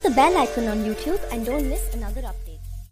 the bell icon on YouTube and don't miss another update.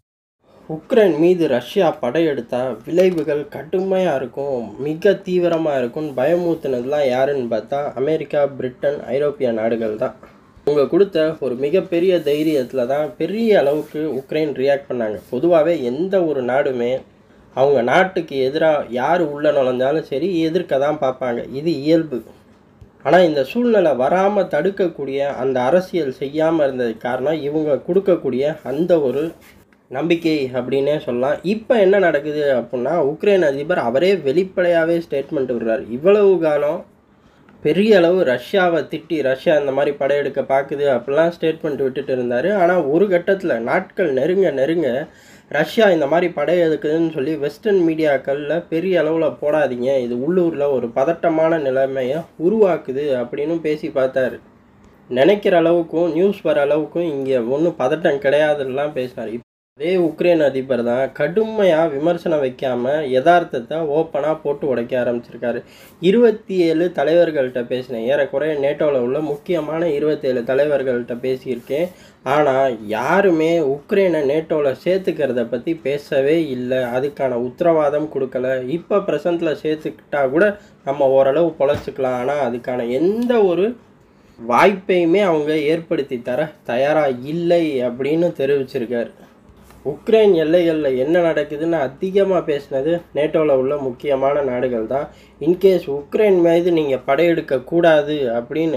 Ukraine மீது Russia படையெடுத்தா விளைவுகள் கடுமையாக இருக்கும் மிக தீவிரமாக இருக்கும்னு பயமூத்துனதுலாம் யாருன்னு பார்த்தா அமெரிக்கா பிரிட்டன் ஐரோப்பிய நாடுகள் தான் அவங்க கொடுத்த ஒரு மிகப்பெரிய தைரியத்தில் தான் பெரிய அளவுக்கு உக்ரைன் ரியாக்ட் பண்ணாங்க பொதுவாகவே எந்த ஒரு நாடுமே அவங்க நாட்டுக்கு எதிராக யார் உள்ளே நுழைஞ்சாலும் சரி எதிர்க்க தான் பார்ப்பாங்க இது இயல்பு ஆனால் இந்த சூழ்நிலை வராமல் தடுக்கக்கூடிய அந்த அரசியல் செய்யாமல் இருந்ததுக்கு காரணம் இவங்க கொடுக்கக்கூடிய அந்த ஒரு நம்பிக்கை அப்படின்னே சொல்லலாம் இப்போ என்ன நடக்குது அப்படின்னா உக்ரைன் அதிபர் அவரே வெளிப்படையாகவே ஸ்டேட்மெண்ட் விடுறார் இவ்வளவு காலம் பெரிய அளவு ரஷ்யாவை திட்டி ரஷ்யா இந்த மாதிரி படையெடுக்க பார்க்குது அப்படிலாம் ஸ்டேட்மெண்ட் விட்டுட்டு இருந்தார் ஆனால் ஒரு கட்டத்தில் நாட்கள் நெருங்க நெருங்க ரஷ்யா இந்த மாதிரி படையெடுக்குதுன்னு சொல்லி வெஸ்டர்ன் மீடியாக்களில் பெரிய அளவில் போடாதீங்க இது உள்ளூரில் ஒரு பதட்டமான நிலைமையை உருவாக்குது அப்படின்னு பேசி பார்த்தாரு நினைக்கிற அளவுக்கும் நியூஸ் வர அளவுக்கும் இங்கே ஒன்றும் பதட்டம் கிடையாதுலாம் பேசினார் அதே உக்ரைன் அதிபர் தான் கடுமையாக விமர்சனம் வைக்காமல் யதார்த்தத்தை ஓப்பனாக போட்டு உடைக்க ஆரம்பிச்சிருக்காரு இருபத்தி ஏழு தலைவர்கள்ட்ட பேசினேன் ஏறக்குறைய நேட்டோவில் உள்ள முக்கியமான இருபத்தேழு தலைவர்கள்ட்ட பேசியிருக்கேன் ஆனால் யாருமே உக்ரைனை நேட்டோவில் சேர்த்துக்கிறத பற்றி பேசவே இல்லை அதுக்கான உத்தரவாதம் கொடுக்கல இப்போ ப்ரெசண்ட்டில் சேர்த்துக்கிட்டா கூட நம்ம ஓரளவு பொழைச்சிக்கலாம் ஆனால் அதுக்கான எந்த ஒரு வாய்ப்பையுமே அவங்க ஏற்படுத்தி தர தயாராக இல்லை அப்படின்னு தெரிவிச்சிருக்காரு உக்ரைன் எல்லைகளில் என்ன நடக்குதுன்னு அதிகமாக பேசினது நேட்டோவில் உள்ள முக்கியமான நாடுகள் தான் இன்கேஸ் உக்ரைன் மீது நீங்கள் படையெடுக்கக்கூடாது அப்படின்னு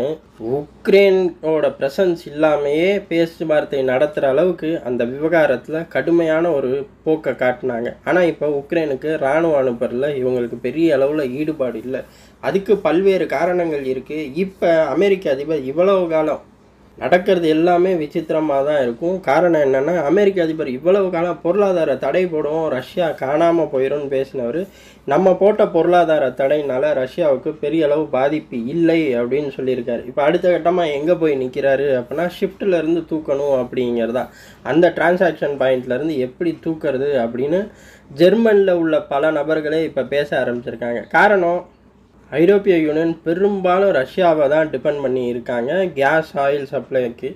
உக்ரைனோட ப்ரெசன்ஸ் இல்லாமையே பேச்சுவார்த்தை நடத்துகிற அளவுக்கு அந்த விவகாரத்தில் கடுமையான ஒரு போக்கை காட்டினாங்க ஆனால் இப்போ உக்ரைனுக்கு இராணுவ அனுப்புறதுல இவங்களுக்கு பெரிய அளவில் ஈடுபாடு இல்லை அதுக்கு பல்வேறு காரணங்கள் இருக்குது இப்போ அமெரிக்க அதிபர் இவ்வளவு காலம் நடக்கிறது எல்லாமே விசித்திரமாக தான் இருக்கும் காரணம் என்னென்னா அமெரிக்க அதிபர் இவ்வளவு காலம் பொருளாதார தடை போடும் ரஷ்யா காணாமல் போயிடும்னு பேசினவர் நம்ம போட்ட பொருளாதார தடையினால ரஷ்யாவுக்கு பெரிய அளவு பாதிப்பு இல்லை அப்படின்னு சொல்லியிருக்காரு இப்போ அடுத்த கட்டமாக எங்கே போய் நிற்கிறாரு அப்படின்னா ஷிஃப்ட்டில் இருந்து தூக்கணும் அப்படிங்கிறதா அந்த டிரான்சாக்ஷன் பாயிண்ட்லேருந்து எப்படி தூக்கிறது அப்படின்னு ஜெர்மனில் உள்ள பல நபர்களே இப்போ பேச ஆரம்பிச்சிருக்காங்க காரணம் ஐரோப்பிய யூனியன் பெரும்பாலும் ரஷ்யாவை தான் டிபெண்ட் பண்ணி இருக்காங்க கேஸ் ஆயில் சப்ளைக்கு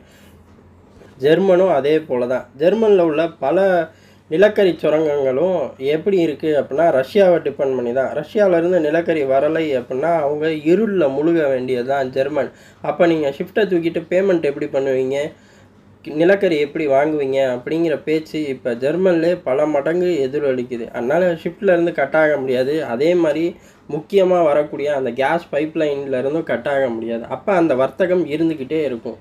ஜெர்மனும் அதே போல தான் ஜெர்மனில் உள்ள பல நிலக்கரி சுரங்கங்களும் எப்படி இருக்குது அப்படின்னா ரஷ்யாவை டிபெண்ட் பண்ணி தான் ரஷ்யாவிலேருந்து நிலக்கரி வரலை அப்படின்னா அவங்க இருளில் முழுக வேண்டியது தான் ஜெர்மன் அப்போ நீங்கள் ஷிஃப்ட்டை தூக்கிட்டு பேமெண்ட் எப்படி பண்ணுவீங்க நிலக்கரி எப்படி வாங்குவீங்க அப்படிங்கிற பேச்சு இப்போ ஜெர்மன்லே பல மடங்கு எதிரொலிக்குது அதனால் ஷிஃப்ட்லேருந்து கட் ஆக முடியாது அதே மாதிரி முக்கியமாக வரக்கூடிய அந்த கேஸ் பைப்லைன்லேருந்தும் கட் ஆக முடியாது அப்போ அந்த வர்த்தகம் இருந்துக்கிட்டே இருக்கும்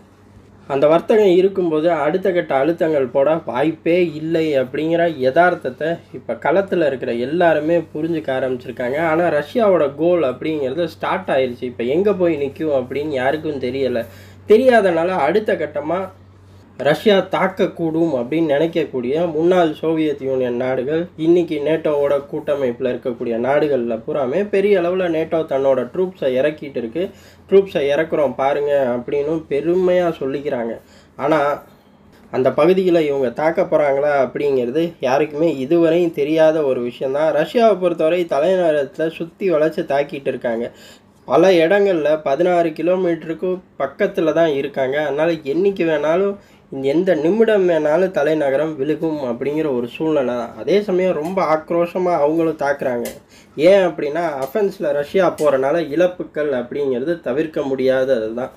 அந்த வர்த்தகம் இருக்கும்போது அடுத்த கட்ட அழுத்தங்கள் போட வாய்ப்பே இல்லை அப்படிங்கிற யதார்த்தத்தை இப்போ களத்தில் இருக்கிற எல்லாருமே புரிஞ்சுக்க ஆரம்பிச்சிருக்காங்க ஆனால் ரஷ்யாவோட கோல் அப்படிங்கிறது ஸ்டார்ட் ஆயிடுச்சு இப்போ எங்கே போய் நிற்கும் அப்படின்னு யாருக்கும் தெரியலை தெரியாதனால அடுத்த கட்டமாக ரஷ்யா தாக்கக்கூடும் அப்படின்னு நினைக்கக்கூடிய முன்னாள் சோவியத் யூனியன் நாடுகள் இன்னைக்கு நேட்டோவோட கூட்டமைப்பில் இருக்கக்கூடிய நாடுகளில் பூராமே பெரிய அளவில் நேட்டோ தன்னோட ட்ரூப்ஸை இறக்கிட்டு இருக்கு ட்ரூப்ஸை இறக்குறோம் பாருங்க அப்படின்னு பெருமையாக சொல்லிக்கிறாங்க ஆனால் அந்த பகுதியில் இவங்க தாக்க போகிறாங்களா அப்படிங்கிறது யாருக்குமே இதுவரையும் தெரியாத ஒரு விஷயந்தான் ரஷ்யாவை பொறுத்தவரை தலைநகரத்தில் சுற்றி வளைச்சி தாக்கிட்டு இருக்காங்க பல இடங்களில் பதினாறு கிலோமீட்டருக்கு பக்கத்தில் தான் இருக்காங்க அதனால் என்றைக்கு வேணாலும் எந்த நிமிடம் வேணாலும் தலைநகரம் விழுகும் அப்படிங்கிற ஒரு சூழ்நிலை தான் அதே சமயம் ரொம்ப ஆக்ரோஷமாக அவங்களும் தாக்குறாங்க ஏன் அப்படின்னா அஃபென்ஸில் ரஷ்யா போகிறனால இழப்புக்கள் அப்படிங்கிறது தவிர்க்க முடியாதது தான்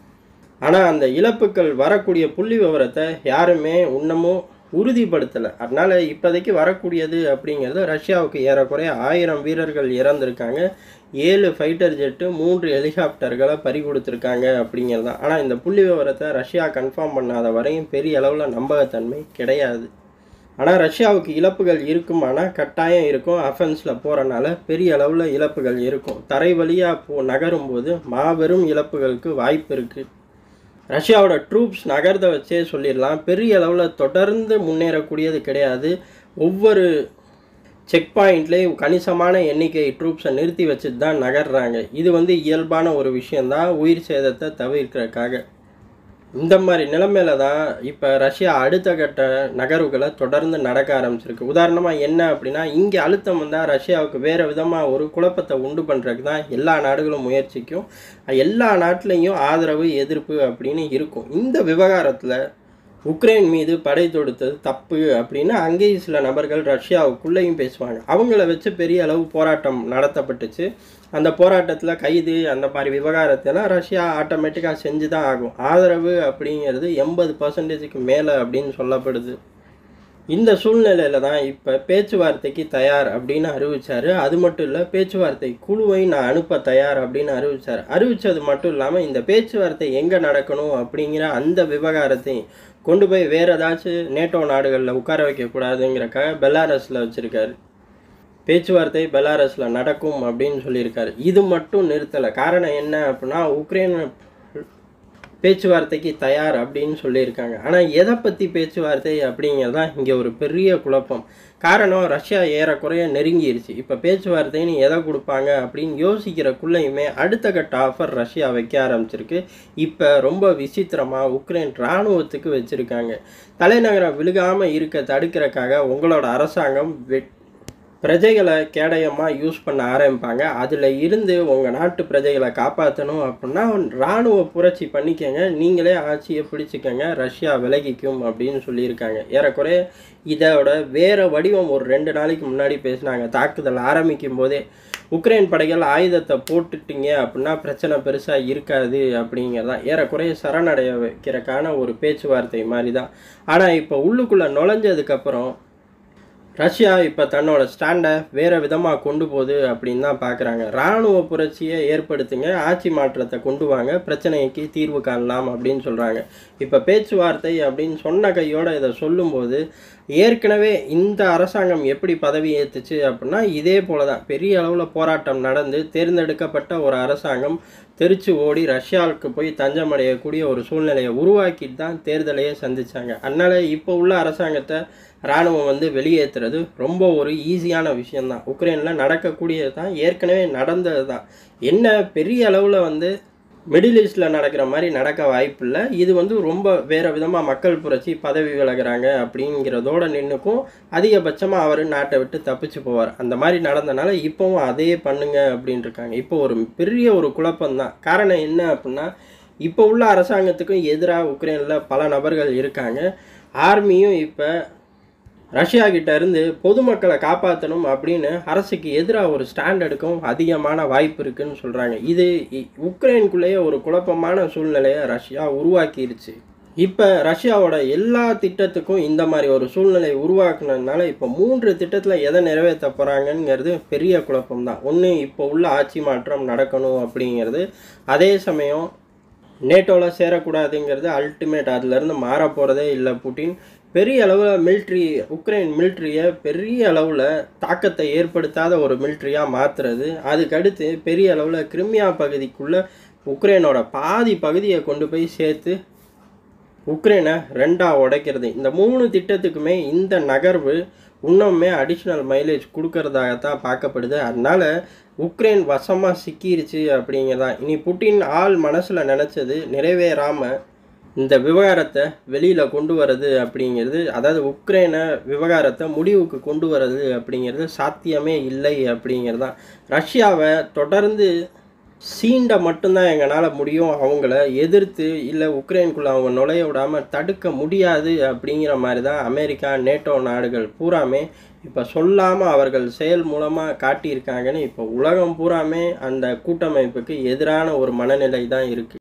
ஆனால் அந்த இழப்புக்கள் வரக்கூடிய புள்ளி விவரத்தை யாருமே இன்னமும் உறுதிப்படுத்தலை அதனால் இப்போதைக்கு வரக்கூடியது அப்படிங்கிறது ரஷ்யாவுக்கு ஏறக்குறைய ஆயிரம் வீரர்கள் இறந்துருக்காங்க ஏழு ஃபைட்டர் ஜெட்டு மூன்று ஹெலிகாப்டர்களை பறி கொடுத்துருக்காங்க அப்படிங்கிறது தான் ஆனால் இந்த புள்ளி விவரத்தை ரஷ்யா கன்ஃபார்ம் பண்ணாத வரையும் பெரிய அளவில் நம்பகத்தன்மை கிடையாது ஆனால் ரஷ்யாவுக்கு இழப்புகள் இருக்கும் ஆனால் கட்டாயம் இருக்கும் அஃபென்ஸில் போகிறனால பெரிய அளவில் இழப்புகள் இருக்கும் தரை வழியாக போ நகரும்போது மாபெரும் இழப்புகளுக்கு வாய்ப்பு இருக்குது ரஷ்யாவோட ட்ரூப்ஸ் நகர்த வச்சே சொல்லிடலாம் பெரிய அளவில் தொடர்ந்து முன்னேறக்கூடியது கிடையாது ஒவ்வொரு செக் பாயிண்ட்லேயும் கணிசமான எண்ணிக்கை ட்ரூப்ஸை நிறுத்தி வச்சுட்டு தான் நகர்றாங்க இது வந்து இயல்பான ஒரு விஷயந்தான் உயிர் சேதத்தை தவிர்க்கிறதுக்காக இந்த மாதிரி நிலைமையில தான் இப்போ ரஷ்யா அடுத்த கட்ட நகர்வுகளை தொடர்ந்து நடக்க ஆரம்பிச்சிருக்கு உதாரணமாக என்ன அப்படின்னா இங்கே அழுத்தம் வந்தால் ரஷ்யாவுக்கு வேறு விதமாக ஒரு குழப்பத்தை உண்டு பண்ணுறதுக்கு தான் எல்லா நாடுகளும் முயற்சிக்கும் எல்லா நாட்டிலையும் ஆதரவு எதிர்ப்பு அப்படின்னு இருக்கும் இந்த விவகாரத்தில் உக்ரைன் மீது படை தொடுத்தது தப்பு அப்படின்னு அங்கேயும் சில நபர்கள் ரஷ்யாவுக்குள்ளேயும் பேசுவாங்க அவங்கள வச்சு பெரிய அளவு போராட்டம் நடத்தப்பட்டுச்சு அந்த போராட்டத்தில் கைது அந்த மாதிரி விவகாரத்தெல்லாம் ரஷ்யா ஆட்டோமேட்டிக்காக செஞ்சு தான் ஆகும் ஆதரவு அப்படிங்கிறது எண்பது பர்சன்டேஜுக்கு மேலே அப்படின்னு சொல்லப்படுது இந்த சூழ்நிலையில தான் இப்போ பேச்சுவார்த்தைக்கு தயார் அப்படின்னு அறிவிச்சாரு அது மட்டும் இல்லை பேச்சுவார்த்தை குழுவை நான் அனுப்ப தயார் அப்படின்னு அறிவிச்சார் அறிவிச்சது மட்டும் இல்லாமல் இந்த பேச்சுவார்த்தை எங்கே நடக்கணும் அப்படிங்கிற அந்த விவகாரத்தை கொண்டு போய் வேற ஏதாச்சும் நேட்டோ நாடுகளில் உட்கார வைக்கக்கூடாதுங்கிறக்காக பெலாரஸில் வச்சுருக்காரு பேச்சுவார்த்தை பெலாரஸில் நடக்கும் அப்படின்னு சொல்லியிருக்காரு இது மட்டும் நிறுத்தலை காரணம் என்ன அப்படின்னா உக்ரைன் பேச்சுவார்த்தைக்கு தயார் அப்படின்னு சொல்லியிருக்காங்க ஆனால் எதை பற்றி பேச்சுவார்த்தை அப்படிங்கிறது தான் இங்கே ஒரு பெரிய குழப்பம் காரணம் ரஷ்யா ஏறக்குறைய நெருங்கிருச்சு இப்போ பேச்சுவார்த்தைன்னு எதை கொடுப்பாங்க அப்படின்னு யோசிக்கிறக்குள்ளேயுமே அடுத்த கட்ட ஆஃபர் ரஷ்யா வைக்க ஆரம்பிச்சிருக்கு இப்போ ரொம்ப விசித்திரமாக உக்ரைன் இராணுவத்துக்கு வச்சுருக்காங்க தலைநகரம் விழுகாமல் இருக்க தடுக்கிறக்காக உங்களோட அரசாங்கம் வெட் பிரஜைகளை கேடயமாக யூஸ் பண்ண ஆரம்பிப்பாங்க அதில் இருந்து உங்கள் நாட்டு பிரஜைகளை காப்பாற்றணும் அப்படின்னா இராணுவ புரட்சி பண்ணிக்கங்க நீங்களே ஆட்சியை பிடிச்சிக்கங்க ரஷ்யா விலகிக்கும் அப்படின்னு சொல்லியிருக்காங்க ஏறக்குறைய இதோட வேறு வடிவம் ஒரு ரெண்டு நாளைக்கு முன்னாடி பேசினாங்க தாக்குதல் ஆரம்பிக்கும் போதே உக்ரைன் படைகள் ஆயுதத்தை போட்டுட்டீங்க அப்படின்னா பிரச்சனை பெருசாக இருக்காது அப்படிங்கிறதான் ஏறக்குறைய சரணடைய வைக்கிறக்கான ஒரு பேச்சுவார்த்தை மாதிரி தான் ஆனால் இப்போ உள்ளுக்குள்ளே நுழைஞ்சதுக்கப்புறம் ரஷ்யா இப்போ தன்னோட ஸ்டாண்டை வேறு விதமாக கொண்டு போகுது அப்படின்னு தான் பார்க்குறாங்க இராணுவ புரட்சியை ஏற்படுத்துங்க ஆட்சி மாற்றத்தை கொண்டு வாங்க பிரச்சனைக்கு தீர்வு காணலாம் அப்படின்னு சொல்கிறாங்க இப்போ பேச்சுவார்த்தை அப்படின்னு சொன்ன கையோட இதை சொல்லும்போது ஏற்கனவே இந்த அரசாங்கம் எப்படி பதவி ஏற்றுச்சு அப்படின்னா இதே போல தான் பெரிய அளவில் போராட்டம் நடந்து தேர்ந்தெடுக்கப்பட்ட ஒரு அரசாங்கம் தெரிச்சு ஓடி ரஷ்யாவுக்கு போய் தஞ்சம் அடையக்கூடிய ஒரு சூழ்நிலையை உருவாக்கிட்டு தான் தேர்தலையே சந்திச்சாங்க அதனால் இப்போ உள்ள அரசாங்கத்தை இராணுவம் வந்து வெளியேற்றுறது ரொம்ப ஒரு ஈஸியான விஷயந்தான் உக்ரைனில் நடக்கக்கூடியது தான் ஏற்கனவே நடந்தது தான் என்ன பெரிய அளவில் வந்து மிடில் ஈஸ்டில் நடக்கிற மாதிரி நடக்க வாய்ப்பில்லை இது வந்து ரொம்ப வேறு விதமாக மக்கள் புரட்சி பதவி விலகுறாங்க அப்படிங்கிறதோட நின்றுக்கும் அதிகபட்சமாக அவர் நாட்டை விட்டு தப்பிச்சு போவார் அந்த மாதிரி நடந்தனால இப்போவும் அதே பண்ணுங்க அப்படின்னு இருக்காங்க இப்போ ஒரு பெரிய ஒரு குழப்பம்தான் காரணம் என்ன அப்படின்னா இப்போ உள்ள அரசாங்கத்துக்கும் எதிராக உக்ரைனில் பல நபர்கள் இருக்காங்க ஆர்மியும் இப்போ ரஷ்யா கிட்ட இருந்து பொதுமக்களை காப்பாற்றணும் அப்படின்னு அரசுக்கு எதிராக ஒரு ஸ்டாண்ட் எடுக்கவும் அதிகமான வாய்ப்பு இருக்குன்னு சொல்கிறாங்க இது இ- உக்ரைனுக்குள்ளேயே ஒரு குழப்பமான சூழ்நிலையை ரஷ்யா உருவாக்கிருச்சு இப்போ ரஷ்யாவோட எல்லா திட்டத்துக்கும் இந்த மாதிரி ஒரு சூழ்நிலை உருவாக்குனதுனால இப்போ மூன்று திட்டத்தில் எதை நிறைவேற்ற போகிறாங்கங்கிறது பெரிய குழப்பம் தான் ஒன்று இப்போ உள்ள ஆட்சி மாற்றம் நடக்கணும் அப்படிங்கிறது அதே சமயம் நேட்டோவில் சேரக்கூடாதுங்கிறது அல்டிமேட் அதுலேருந்து மாற போகிறதே இல்லை புட்டின் பெரிய அளவில் மிலிட்ரி உக்ரைன் மிலிட்ரியை பெரிய அளவில் தாக்கத்தை ஏற்படுத்தாத ஒரு மிலிட்ரியாக மாற்றுறது அதுக்கடுத்து பெரிய அளவில் கிரிமியா பகுதிக்குள்ளே உக்ரைனோட பாதி பகுதியை கொண்டு போய் சேர்த்து உக்ரைனை ரெண்டாக உடைக்கிறது இந்த மூணு திட்டத்துக்குமே இந்த நகர்வு இன்னுமே அடிஷ்னல் மைலேஜ் கொடுக்கறதாகத்தான் பார்க்கப்படுது அதனால உக்ரைன் வசமாக சிக்கிருச்சு அப்படிங்கிறதான் இனி புட்டின் ஆள் மனசில் நினச்சது நிறைவேறாமல் இந்த விவகாரத்தை வெளியில் கொண்டு வர்றது அப்படிங்கிறது அதாவது உக்ரைனை விவகாரத்தை முடிவுக்கு கொண்டு வர்றது அப்படிங்கிறது சாத்தியமே இல்லை அப்படிங்கிறது தான் ரஷ்யாவை தொடர்ந்து சீண்ட மட்டும்தான் எங்களால் முடியும் அவங்கள எதிர்த்து இல்லை உக்ரைனுக்குள்ளே அவங்க நுழைய விடாமல் தடுக்க முடியாது அப்படிங்கிற மாதிரி தான் அமெரிக்கா நேட்டோ நாடுகள் பூராமே இப்போ சொல்லாமல் அவர்கள் செயல் மூலமாக காட்டியிருக்காங்கன்னு இப்போ உலகம் பூராமே அந்த கூட்டமைப்புக்கு எதிரான ஒரு மனநிலை தான் இருக்குது